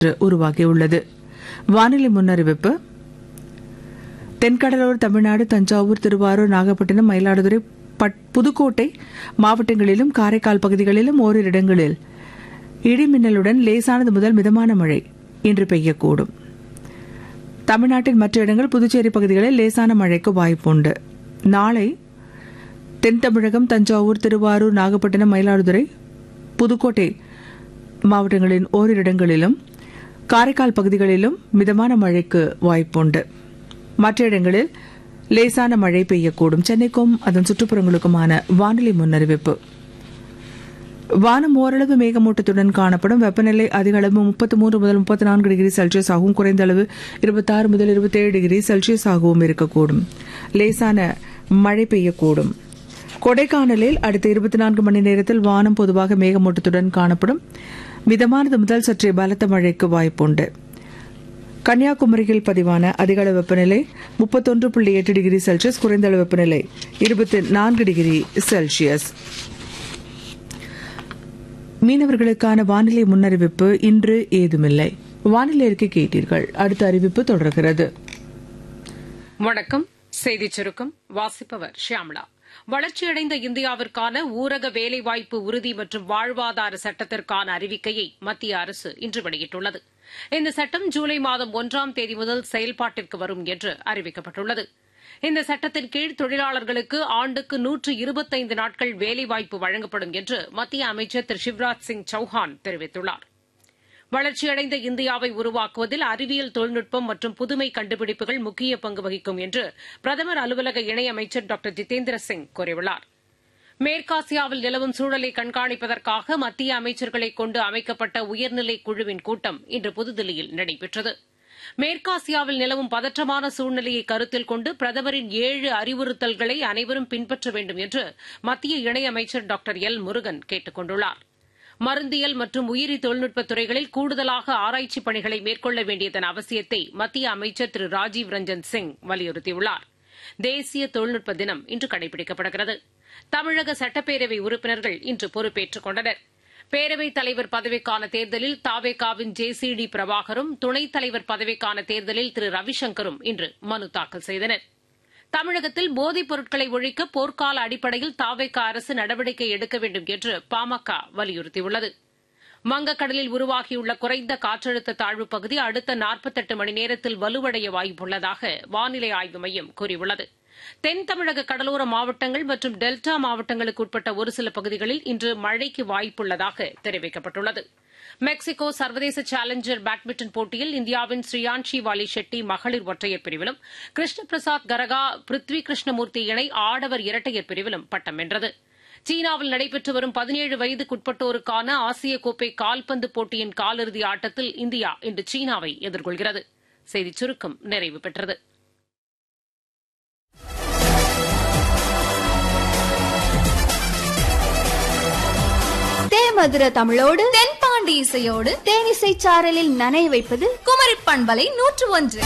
உருவாகியுள்ளது வானிலை முன்னறிவிப்பு தென்கடலோர தமிழ்நாடு தஞ்சாவூர் திருவாரூர் நாகப்பட்டினம் மயிலாடுதுறை பட்- புதுக்கோட்டை மாவட்டங்களிலும் காரைக்கால் பகுதிகளிலும் ஓரிரு இடங்களில் இடிமின்னலுடன் லேசானது முதல் மிதமான மழை இன்று பெய்யக்கூடும் தமிழ்நாட்டின் மற்ற இடங்கள் புதுச்சேரி பகுதிகளில் லேசான மழைக்கு வாய்ப்புண்டு நாளை தென் தமிழகம் தஞ்சாவூர் திருவாரூர் நாகப்பட்டினம் மயிலாடுதுறை புதுக்கோட்டை மாவட்டங்களின் ஓரிரு இடங்களிலும் காரைக்கால் பகுதிகளிலும் மிதமான மழைக்கு வாய்ப்புண்டு மற்ற இடங்களில் லேசான மழை பெய்யக்கூடும் சென்னைக்கும் அதன் சுற்றுப்புறங்களுக்குமான வானிலை முன்னறிவிப்பு வானம் ஓரளவு மேகமூட்டத்துடன் காணப்படும் வெப்பநிலை அதிக அளவு முப்பத்தி மூன்று முதல் முப்பத்தி நான்கு டிகிரி செல்சியஸ் ஆகவும் குறைந்த அளவு இருபத்தாறு முதல் இருபத்தேழு டிகிரி செல்சியஸ் ஆகவும் இருக்கக்கூடும் லேசான மழை பெய்யக்கூடும் கொடைக்கானலில் அடுத்த இருபத்தி நான்கு மணி நேரத்தில் வானம் பொதுவாக மேகமூட்டத்துடன் காணப்படும் மிதமானது முதல் சற்றே பலத்த மழைக்கு வாய்ப்புண்டு கன்னியாகுமரியில் பதிவான அதிகளவு வெப்பநிலை முப்பத்தொன்று புள்ளி எட்டு டிகிரி செல்சியஸ் குறைந்த அளவு வெப்பநிலை இருபத்தி நான்கு டிகிரி செல்சியஸ் மீனவர்களுக்கான வானிலை முன்னறிவிப்பு இன்று ஏதுமில்லை வானிலை அறிக்கை கேட்டீர்கள் அடுத்த அறிவிப்பு தொடர்கிறது வணக்கம் செய்திச் சுருக்கம் வாசிப்பவர் ஷியாம்லா வளர்ச்சியடைந்த இந்தியாவிற்கான ஊரக வேலைவாய்ப்பு உறுதி மற்றும் வாழ்வாதார சட்டத்திற்கான அறிவிக்கையை மத்திய அரசு இன்று வெளியிட்டுள்ளது இந்த சட்டம் ஜூலை மாதம் ஒன்றாம் தேதி முதல் செயல்பாட்டிற்கு வரும் என்று அறிவிக்கப்பட்டுள்ளது இந்த சட்டத்தின் கீழ் தொழிலாளர்களுக்கு ஆண்டுக்கு நூற்று இருபத்தைந்து நாட்கள் வேலைவாய்ப்பு வழங்கப்படும் என்று மத்திய அமைச்சர் திரு சிவராஜ் சிங் சௌஹான் தெரிவித்துள்ளார் வளர்ச்சியடைந்த இந்தியாவை உருவாக்குவதில் அறிவியல் தொழில்நுட்பம் மற்றும் புதுமை கண்டுபிடிப்புகள் முக்கிய பங்கு வகிக்கும் என்று பிரதமர் அலுவலக இணையமைச்சர் டாக்டர் ஜிதேந்திர சிங் கூறியுள்ளார் மேற்காசியாவில் நிலவும் சூழலை கண்காணிப்பதற்காக மத்திய அமைச்சர்களை கொண்டு அமைக்கப்பட்ட உயர்நிலை குழுவின் கூட்டம் இன்று புதுதில்லியில் நடைபெற்றது மேற்காசியாவில் நிலவும் பதற்றமான சூழ்நிலையை கருத்தில் கொண்டு பிரதமரின் ஏழு அறிவுறுத்தல்களை அனைவரும் பின்பற்ற வேண்டும் என்று மத்திய இணையமைச்சர் டாக்டர் எல் முருகன் கேட்டுக் கொண்டுள்ளார் மருந்தியல் மற்றும் உயிரி தொழில்நுட்பத் துறைகளில் கூடுதலாக ஆராய்ச்சி பணிகளை மேற்கொள்ள வேண்டியதன் அவசியத்தை மத்திய அமைச்சர் திரு ராஜீவ் ரஞ்சன் சிங் வலியுறுத்தியுள்ளார் தேசிய தொழில்நுட்ப தினம் இன்று கடைபிடிக்கப்படுகிறது தமிழக சட்டப்பேரவை உறுப்பினர்கள் இன்று பொறுப்பேற்றுக் கொண்டனர் பேரவைத் தலைவர் பதவிக்கான தேர்தலில் தாவேகாவின் ஜே சி டி பிரபாகரும் துணைத் தலைவர் பதவிக்கான தேர்தலில் திரு ரவிசங்கரும் இன்று மனு தாக்கல் செய்தனர் தமிழகத்தில் போதைப் பொருட்களை ஒழிக்க போர்க்கால அடிப்படையில் தாவேக அரசு நடவடிக்கை எடுக்க வேண்டும் என்று பாமக வலியுறுத்தியுள்ளது வங்கக்கடலில் உருவாகியுள்ள குறைந்த காற்றழுத்த தாழ்வுப் பகுதி அடுத்த நாற்பத்தெட்டு மணி நேரத்தில் வலுவடைய வாய்ப்புள்ளதாக வானிலை ஆய்வு மையம் கூறியுள்ளது தென் தமிழக கடலோர மாவட்டங்கள் மற்றும் டெல்டா மாவட்டங்களுக்கு உட்பட்ட ஒரு சில பகுதிகளில் இன்று மழைக்கு வாய்ப்புள்ளதாக தெரிவிக்கப்பட்டுள்ளது மெக்சிகோ சர்வதேச சேலஞ்சர் பேட்மிண்டன் போட்டியில் இந்தியாவின் ஸ்ரீயான்ஷி வாலி ஷெட்டி மகளிர் ஒற்றையர் பிரிவிலும் கிருஷ்ண பிரசாத் கரகா பிருத்வி கிருஷ்ணமூர்த்தி இணை ஆடவர் இரட்டையர் பிரிவிலும் பட்டம் வென்றது சீனாவில் நடைபெற்று வரும் பதினேழு வயதுக்குட்பட்டோருக்கான ஆசிய கோப்பை கால்பந்து போட்டியின் காலிறுதி ஆட்டத்தில் இந்தியா இன்று சீனாவை எதிர்கொள்கிறது செய்திச் சுருக்கம் நிறைவு பெற்றது தேமதுர தமிழோடு தென்பாண்டி இசையோடு தேனிசை சாரலில் நனைய வைப்பது குமரி பண்பலை நூற்று ஒன்று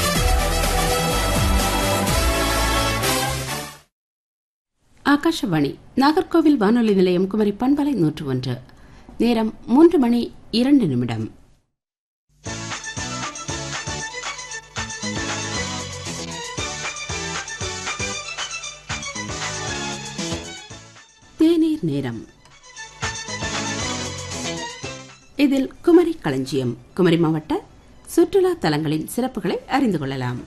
ஆகாஷவாணி நாகர்கோவில் வானொலி நிலையம் குமரி பண்பலை நூற்று ஒன்று நேரம் மூன்று மணி இரண்டு நிமிடம் தேநீர் நேரம் இதில் குமரி களஞ்சியம் குமரி மாவட்ட சுற்றுலா தலங்களின் சிறப்புகளை அறிந்து கொள்ளலாம்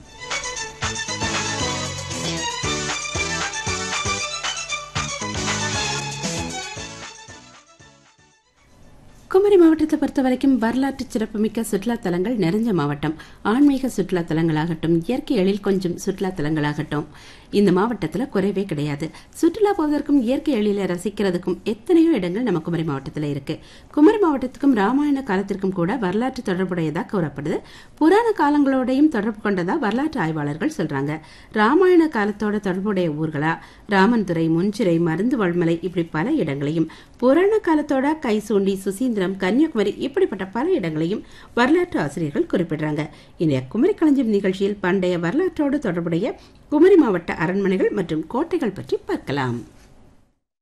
குமரி மாவட்டத்தை பொறுத்த வரைக்கும் வரலாற்று சிறப்புமிக்க சுற்றுலா தலங்கள் நிறைஞ்ச மாவட்டம் ஆன்மீக சுற்றுலா தலங்களாகட்டும் இயற்கை எழில் கொஞ்சம் சுற்றுலா தலங்களாகட்டும் இந்த மாவட்டத்தில் குறைவே கிடையாது சுற்றுலா போவதற்கும் இயற்கை எழிலை ரசிக்கிறதுக்கும் எத்தனையோ இடங்கள் நம்ம குமரி மாவட்டத்தில் இருக்கு குமரி மாவட்டத்துக்கும் ராமாயண காலத்திற்கும் கூட வரலாற்று தொடர்புடையதா கூறப்படுது புராண காலங்களோடையும் தொடர்பு கொண்டதா வரலாற்று ஆய்வாளர்கள் சொல்றாங்க ராமாயண காலத்தோட தொடர்புடைய ஊர்களா ராமன்துறை முஞ்சிறை மருந்து வள்மலை இப்படி பல இடங்களையும் புராண காலத்தோட கைசூண்டி சுசீந்திரம் கன்னியாகுமரி இப்படிப்பட்ட பல இடங்களையும் வரலாற்று ஆசிரியர்கள் குறிப்பிடுறாங்க இன்றைய குமரி களஞ்சியம் நிகழ்ச்சியில் பண்டைய வரலாற்றோடு தொடர்புடைய குமரி மாவட்ட அரண்மனைகள் மற்றும் கோட்டைகள் பற்றி பார்க்கலாம்